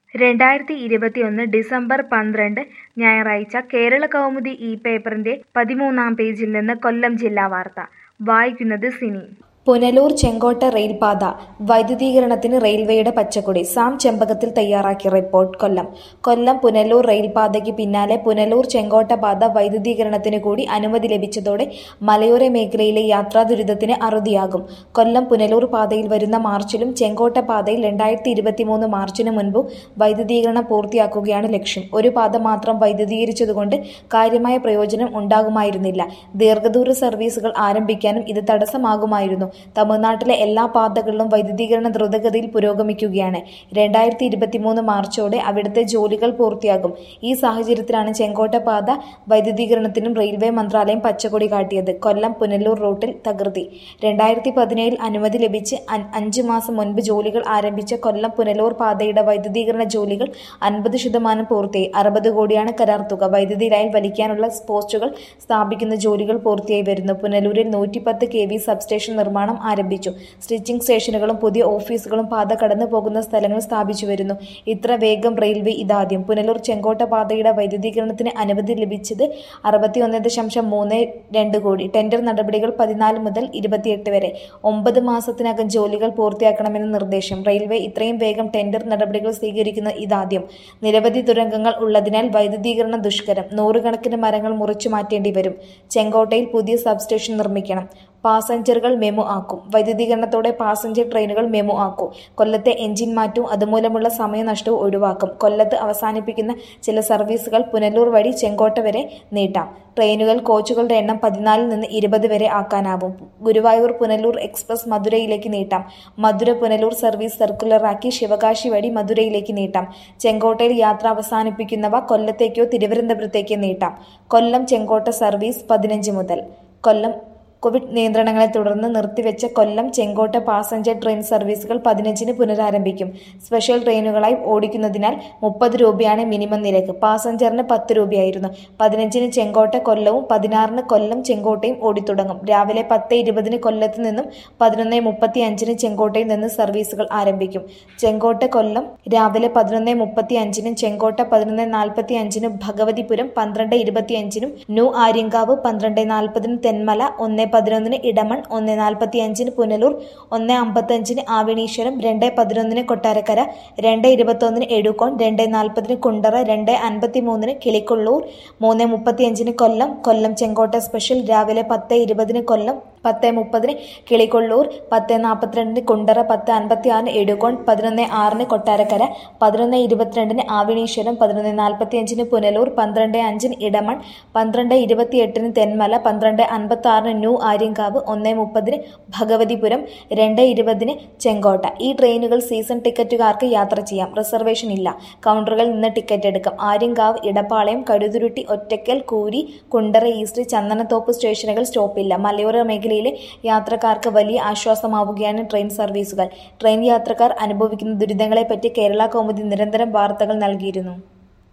രണ്ടായിരത്തി ഇരുപത്തിയൊന്ന് ഡിസംബർ പന്ത്രണ്ട് ഞായറാഴ്ച കേരളകൗമുദി ഈ പേപ്പറിന്റെ പതിമൂന്നാം പേജിൽ നിന്ന് കൊല്ലം ജില്ലാ വാർത്ത വായിക്കുന്നത് സിനി പുനലൂർ ചെങ്കോട്ട റെയിൽപാത വൈദ്യുതീകരണത്തിന് റെയിൽവേയുടെ പച്ചക്കൊടി സാം ചെമ്പകത്തിൽ തയ്യാറാക്കിയ റിപ്പോർട്ട് കൊല്ലം കൊല്ലം പുനലൂർ റെയിൽപാതയ്ക്ക് പിന്നാലെ പുനലൂർ ചെങ്കോട്ട പാത വൈദ്യുതീകരണത്തിന് കൂടി അനുമതി ലഭിച്ചതോടെ മലയോര മേഖലയിലെ യാത്രാ ദുരിതത്തിന് അറുതിയാകും കൊല്ലം പുനലൂർ പാതയിൽ വരുന്ന മാർച്ചിലും ചെങ്കോട്ട പാതയിൽ രണ്ടായിരത്തി ഇരുപത്തിമൂന്ന് മാർച്ചിന് മുൻപും വൈദ്യുതീകരണം പൂർത്തിയാക്കുകയാണ് ലക്ഷ്യം ഒരു പാത മാത്രം വൈദ്യുതീകരിച്ചതുകൊണ്ട് കാര്യമായ പ്രയോജനം ഉണ്ടാകുമായിരുന്നില്ല ദീർഘദൂര സർവീസുകൾ ആരംഭിക്കാനും ഇത് തടസ്സമാകുമായിരുന്നു തമിഴ്നാട്ടിലെ എല്ലാ പാതകളിലും വൈദ്യുതീകരണം ദ്രുതഗതിയിൽ പുരോഗമിക്കുകയാണ് രണ്ടായിരത്തി ഇരുപത്തിമൂന്ന് മാർച്ചോടെ അവിടുത്തെ ജോലികൾ പൂർത്തിയാകും ഈ സാഹചര്യത്തിലാണ് ചെങ്കോട്ട പാത വൈദ്യുതീകരണത്തിനും റെയിൽവേ മന്ത്രാലയം പച്ചക്കൊടി കാട്ടിയത് കൊല്ലം പുനലൂർ റൂട്ടിൽ തകൃതി രണ്ടായിരത്തി പതിനേഴിൽ അനുമതി ലഭിച്ച് അൻ- അഞ്ച് മാസം മുൻപ് ജോലികൾ ആരംഭിച്ച കൊല്ലം പുനലൂർ പാതയുടെ വൈദ്യുതീകരണ ജോലികൾ അൻപത് ശതമാനം പൂർത്തിയായി അറുപത് കോടിയാണ് കരാർ തുക വൈദ്യുതി ലൈൻ വലിക്കാനുള്ള പോസ്റ്റുകൾ സ്ഥാപിക്കുന്ന ജോലികൾ പൂർത്തിയായി വരുന്നു പുനലൂരിൽ നൂറ്റിപ്പത്ത് കെ വി സബ്സ്റ്റേഷൻ നിർമ്മാണം ആരംഭിച്ചു സ്റ്റിച്ചിംഗ് സ്റ്റേഷനുകളും പുതിയ ഓഫീസുകളും പാത കടന്നു പോകുന്ന സ്ഥലങ്ങൾ സ്ഥാപിച്ചു വരുന്നു ഇത്ര വേഗം റെയിൽവേ ഇതാദ്യം പുനലൂർ ചെങ്കോട്ട പാതയുടെ വൈദ്യുതീകരണത്തിന് അനുമതി ലഭിച്ചത് അറുപത്തിയൊന്ന് ദശാംശം മൂന്ന് രണ്ട് കോടി ടെൻഡർ നടപടികൾ പതിനാല് മുതൽ ഇരുപത്തിയെട്ട് വരെ ഒമ്പത് മാസത്തിനകം ജോലികൾ പൂർത്തിയാക്കണമെന്ന നിർദ്ദേശം റെയിൽവേ ഇത്രയും വേഗം ടെൻഡർ നടപടികൾ സ്വീകരിക്കുന്ന ഇതാദ്യം നിരവധി തുരങ്കങ്ങൾ ഉള്ളതിനാൽ വൈദ്യുതീകരണം ദുഷ്കരം നൂറുകണക്കിന് മരങ്ങൾ മുറിച്ചു മാറ്റേണ്ടി വരും ചെങ്കോട്ടയിൽ പുതിയ സബ്സ്റ്റേഷൻ നിർമ്മിക്കണം പാസഞ്ചറുകൾ മെമു ആക്കും വൈദ്യുതീകരണത്തോടെ പാസഞ്ചർ ട്രെയിനുകൾ മെമു ആക്കും കൊല്ലത്തെ എഞ്ചിൻ മാറ്റവും അതുമൂലമുള്ള സമയനഷ്ടവും ഒഴിവാക്കും കൊല്ലത്ത് അവസാനിപ്പിക്കുന്ന ചില സർവീസുകൾ പുനലൂർ വഴി ചെങ്കോട്ട വരെ നീട്ടാം ട്രെയിനുകൾ കോച്ചുകളുടെ എണ്ണം പതിനാലിൽ നിന്ന് ഇരുപത് വരെ ആക്കാനാവും ഗുരുവായൂർ പുനലൂർ എക്സ്പ്രസ് മധുരയിലേക്ക് നീട്ടാം മധുര പുനലൂർ സർവീസ് സർക്കുലറാക്കി ശിവകാശി വഴി മധുരയിലേക്ക് നീട്ടാം ചെങ്കോട്ടയിൽ യാത്ര അവസാനിപ്പിക്കുന്നവ കൊല്ലത്തേക്കോ തിരുവനന്തപുരത്തേക്കോ നീട്ടാം കൊല്ലം ചെങ്കോട്ട സർവീസ് പതിനഞ്ച് മുതൽ കൊല്ലം കോവിഡ് നിയന്ത്രണങ്ങളെ തുടർന്ന് നിർത്തിവെച്ച കൊല്ലം ചെങ്കോട്ട പാസഞ്ചർ ട്രെയിൻ സർവീസുകൾ പതിനഞ്ചിന് പുനരാരംഭിക്കും സ്പെഷ്യൽ ട്രെയിനുകളായി ഓടിക്കുന്നതിനാൽ മുപ്പത് രൂപയാണ് മിനിമം നിരക്ക് പാസഞ്ചറിന് പത്ത് രൂപയായിരുന്നു പതിനഞ്ചിന് ചെങ്കോട്ട കൊല്ലവും പതിനാറിന് കൊല്ലം ചെങ്കോട്ടയും ഓടിത്തുടങ്ങും രാവിലെ പത്ത് ഇരുപതിന് കൊല്ലത്ത് നിന്നും പതിനൊന്ന് മുപ്പത്തി അഞ്ചിന് ചെങ്കോട്ടയിൽ നിന്ന് സർവീസുകൾ ആരംഭിക്കും ചെങ്കോട്ട കൊല്ലം രാവിലെ പതിനൊന്ന് മുപ്പത്തി അഞ്ചിനും ചെങ്കോട്ട പതിനൊന്ന് നാൽപ്പത്തി അഞ്ചിന് ഭഗവതിപുരം പന്ത്രണ്ട് ഇരുപത്തി അഞ്ചിനും ന്യൂ ആര്യങ്കാവ് പന്ത്രണ്ട് നാൽപ്പതിന് തെന്മല ഒന്ന് പതിനൊന്നിന് ഇടമൺ ഒന്ന് നാൽപ്പത്തി അഞ്ചിന് പുനലൂർ ഒന്ന് അമ്പത്തി അഞ്ചിന് ആവിണീശ്വരം രണ്ട് പതിനൊന്നിന് കൊട്ടാരക്കര രണ്ട് ഇരുപത്തൊന്നിന് എഴുകോൺ രണ്ട് നാൽപ്പതിന് കുണ്ടറ രണ്ട് അൻപത്തി മൂന്നിന് കിളിക്കൊള്ളൂർ മൂന്ന് മുപ്പത്തി അഞ്ചിന് കൊല്ലം കൊല്ലം ചെങ്കോട്ട സ്പെഷ്യൽ രാവിലെ പത്ത് ഇരുപതിന് കൊല്ലം പത്ത് മുപ്പതിന് കിളികൊള്ളൂർ പത്ത് നാൽപ്പത്തിരണ്ടിന് കുണ്ടറ പത്ത് അൻപത്തി ആറിന് എഴുകോൺ പതിനൊന്ന് ആറിന് കൊട്ടാരക്കര പതിനൊന്ന് ഇരുപത്തിരണ്ടിന് ആവിണീശ്വരം പതിനൊന്ന് നാൽപ്പത്തി അഞ്ചിന് പുനലൂർ പന്ത്രണ്ട് അഞ്ചിന് ഇടമൺ പന്ത്രണ്ട് ഇരുപത്തിയെട്ടിന് തെന്മല പന്ത്രണ്ട് അൻപത്തി ആറിന് ന്യൂ ആര്യങ്കാവ് ഒന്ന് മുപ്പതിന് ഭഗവതിപുരം രണ്ട് ഇരുപതിന് ചെങ്കോട്ട ഈ ട്രെയിനുകൾ സീസൺ ടിക്കറ്റുകാർക്ക് യാത്ര ചെയ്യാം റിസർവേഷൻ ഇല്ല കൗണ്ടറുകളിൽ നിന്ന് ടിക്കറ്റ് എടുക്കാം ആര്യങ്കാവ് ഇടപ്പാളയം കടുതുരുട്ടി ഒറ്റക്കൽ കൂരി കുണ്ടറ ഈസ്റ്റ് ചന്ദനത്തോപ്പ് സ്റ്റേഷനുകൾ സ്റ്റോപ്പില്ല മലയോര മേഖലയിലെ യാത്രക്കാർക്ക് വലിയ ആശ്വാസമാവുകയാണ് ട്രെയിൻ സർവീസുകൾ ട്രെയിൻ യാത്രക്കാർ അനുഭവിക്കുന്ന ദുരിതങ്ങളെപ്പറ്റി കേരള കൗമുദി നിരന്തരം വാർത്തകൾ നൽകിയിരുന്നു